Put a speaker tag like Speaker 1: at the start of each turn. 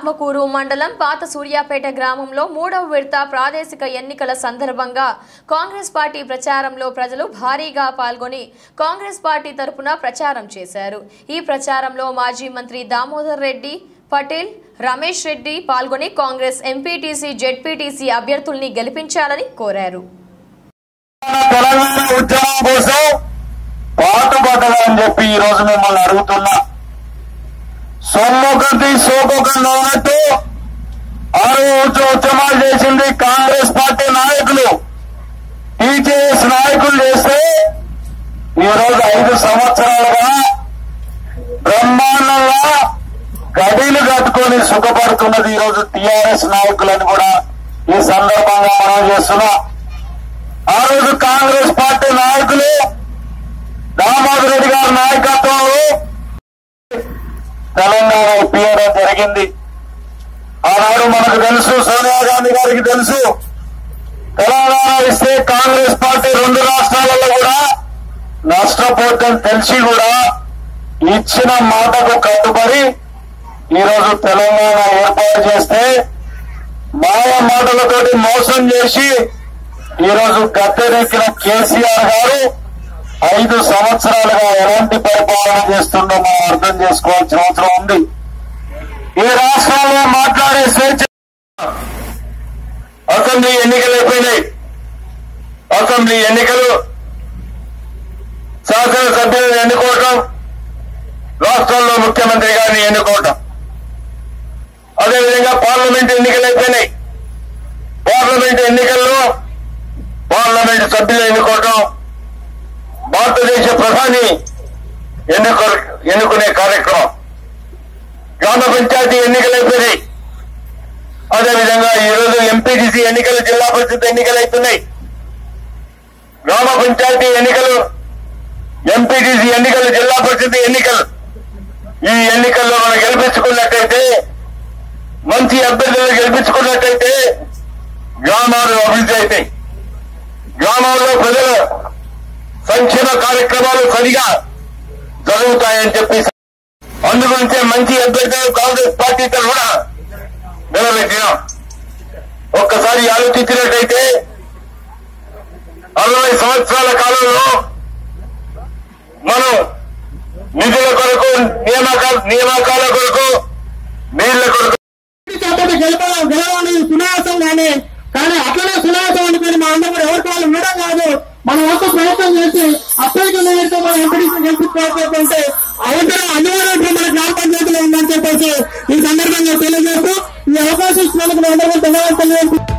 Speaker 1: ఆత్మకూరు మండలం పాత సూర్యాపేట గ్రామంలో మూడవ విడత ప్రాదేశిక ఎన్నికల సందర్భంగా కాంగ్రెస్ పార్టీ ప్రచారంలో ప్రజలు భారీగా పాల్గొని కాంగ్రెస్ పార్టీ తరపున ప్రచారం చేశారు ఈ ప్రచారంలో మాజీ మంత్రి దామోదర్ రెడ్డి పటేల్ రమేష్ రెడ్డి పాల్గొని కాంగ్రెస్ ఎంపీటీసీ జెడ్పీటీసీ అభ్యర్థుల్ని గెలిపించాలని కోరారు
Speaker 2: తెలంగాణ ఉద్యమం కోసం పాటుపడ్డదని చెప్పి ఈ రోజు మిమ్మల్ని అడుగుతున్నా సొమ్ముకటి సోకొకండి అన్నట్టు ఆ రోజు ఉద్యమాలు చేసింది కాంగ్రెస్ పార్టీ నాయకులు టీజేఎస్ నాయకులు చేస్తే ఈ రోజు ఐదు సంవత్సరాలుగా బ్రహ్మాండంగా గడీలు కట్టుకొని సుఖపడుతున్నది ఈ రోజు టీఆర్ఎస్ నాయకులని కూడా ఈ సందర్భంగా మనం చేస్తున్నాం ఆ రోజు కాంగ్రెస్ పార్టీ నాయకులు దామోదర్ రెడ్డి గారి నాయకత్వంలో తెలంగాణ ఇప్పించడం జరిగింది ఆనాడు మనకు తెలుసు సోనియా గాంధీ గారికి తెలుసు తెలంగాణ ఇస్తే కాంగ్రెస్ పార్టీ రెండు రాష్ట్రాలలో కూడా నష్టపోతుందని తెలిసి కూడా ఇచ్చిన మాటకు కట్టుబడి ఈరోజు తెలంగాణ ఏర్పాటు చేస్తే మాయ మాటలతోటి మోసం చేసి ఈరోజు గద్దెనెక్కిన కేసీఆర్ గారు ఐదు సంవత్సరాలుగా ఎలాంటి పరిపాలన చేస్తుండో మనం అర్థం చేసుకోవాల్సిన అవసరం ఉంది ఈ రాష్ట్రాల్లో మాట్లాడే స్వేచ్ఛ అసెంబ్లీ ఎన్నికలు అయిపోయినాయి అసెంబ్లీ ఎన్నికలు శాసనసభ్యులను ఎన్నుకోవటం రాష్ట్రాల్లో ముఖ్యమంత్రి గారిని ఎన్నుకోవటం అదేవిధంగా పార్లమెంట్ ఎన్నికలు అయిపోయినాయి పార్లమెంట్ ఎన్నికల్లో పార్లమెంట్ సభ్యులు ఎన్నుకోవటం భారతదేశ ప్రధాని ఎన్నుకో ఎన్నుకునే కార్యక్రమం గ్రామ పంచాయతీ ఎన్నికలు అయిపోయినాయి అదేవిధంగా ఈరోజు ఎంపీటీసీ ఎన్నికలు జిల్లా పరిషత్ ఎన్నికలు అవుతున్నాయి గ్రామ పంచాయతీ ఎన్నికలు ఎంపీటీసీ ఎన్నికలు జిల్లా పరిషత్ ఎన్నికలు ఈ ఎన్నికల్లో మనం గెలిపించుకున్నట్టయితే మంచి అభ్యర్థులను గెలిపించుకున్నట్టయితే గ్రామాలు అభివృద్ధి అవుతాయి గ్రామాల్లో ప్రజల సంక్షేమ కార్యక్రమాలు సరిగా జరుగుతాయని చెప్పి అందుగురించే మంచి అభ్యర్థులు కాంగ్రెస్ పార్టీ తరఫున నిలబెట్టినాం ఒక్కసారి ఆలోచించినట్టయితే అరవై సంవత్సరాల కాలంలో మనం నిధుల కొరకు నియామకాల నియామకాల కొరకు నీళ్ల కొరకు
Speaker 3: చక్కటి గెలపడం గెలవడం సునాయాసం కానీ కానీ అట్లనే సునాయాసం అనుకుని మా అందరూ కూడా ఎవరికి వాళ్ళు ఉండడం కాదు మన వంతు ప్రయత్నం చేసి అప్పటికి నేనైతే మన ఎంపీడీసీ గెలిపించుకోకపోతే అవసరం అనివార్యం మన గ్రామ పంచాయతీలో ఉందని చెప్పేసి ఈ సందర్భంగా తెలియజేస్తూ ఈ అవకాశం ఇచ్చినందుకు మీ అందరూ ధన్యవాదాలు తెలియజేస్తూ